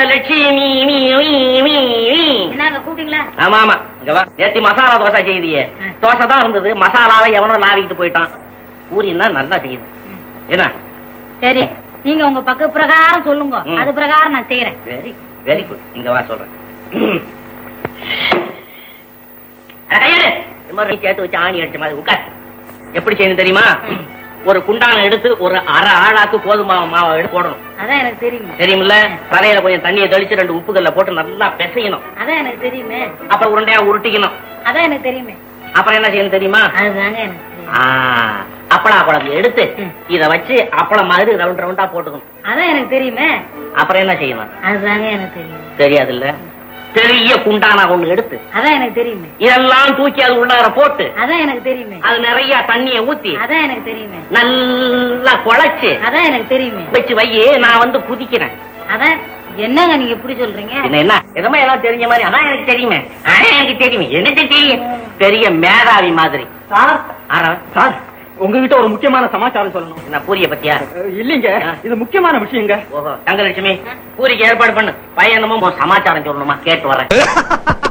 லட்சுமி மீ, மீ, மீ, மீ. என்னங்க கூப்பிட்டீங்களா ஆமா ஆமா இங்க வா நேத்தி மசாலா தோசை செய்தியே ம். தோசை தான் இருந்தது மசாலாவை எவனோ நாவிக்கிட்டு போயிட்டான் பூரின்னா நல்லா செய்யுது என்ன சரி நீங்க உங்க பக்க பிரகாரம் சொல்லுங்க ம். அது பிரகாரம் நான் செய்யறேன் வெரி வெரி குட் இங்க வா சொல்றேன் அட, கையெடு. இந்த மாதிரி நீ சேர்த்து வச்சு ஆணி அடிச்ச மாதிரி உட்கார் எப்படி செய்யணும் தெரியுமா ஒரு குண்டான எடுத்து ஒரு அரை ஆளாக்கு கோதுமை மாவை எடுத்து போடணும் அதான் எனக்கு தெரியுமே தெரியுமில்ல தலையில கொஞ்சம் தண்ணியை தெளிச்சு ரெண்டு உப்புக்கல்ல போட்டு நல்லா பிசையணும் அதான் எனக்கு தெரியுமே அப்புறம் உருண்டையா உருட்டிக்கணும் அதான் எனக்கு தெரியுமே அப்புறம் என்ன செய்யணும் தெரியுமா அதுதாங்க எனக்கு தெரியும் ஆ, அப்பளா குழம்பு எடுத்து ம். இத வச்சு அப்பளம் மாதிரி ரவுண்ட் ரவுண்டா போட்டுக்கணும் அதான் எனக்கு தெரியுமே அப்புறம் என்ன செய்யணும் அதுதாங்க எனக்கு தெரியும் தெரியாது இல்ல பெரிய குண்டானா ஒண்ணு எடுத்து அதான் எனக்கு தெரியுமே இதெல்லாம் தூக்கி அது உள்ளார போட்டு அதான் எனக்கு தெரியுமே அது நிறைய தண்ணிய ஊத்தி அதான் எனக்கு தெரியுமே நல்லா குழைச்சு அதான் எனக்கு தெரியுமே வச்சு வையே நான் வந்து குதிக்கிறேன் அதான் என்னங்க நீங்க இப்படி சொல்றீங்க என்ன என்ன எதுவுமே எல்லாம் தெரிஞ்ச மாதிரி அதான் எனக்கு தெரியுமே அதான் எனக்கு தெரியுமே எனக்கு தெரியும் பெரிய மேதாவி மாதிரி சார் ஆறா சார் உங்ககிட்ட ஒரு முக்கியமான சமாச்சாரம் சொல்லணும் என்ன பூரிய பத்தியா அஹ், இல்லைங்க இது முக்கியமான விஷயங்க ஓஹோ தங்கலட்சுமி பூரிக்கு ஏற்பாடு பண்ணு பையன் என்னமோ சமாச்சாரம் சொல்லணுமா கேட்டு வரேன்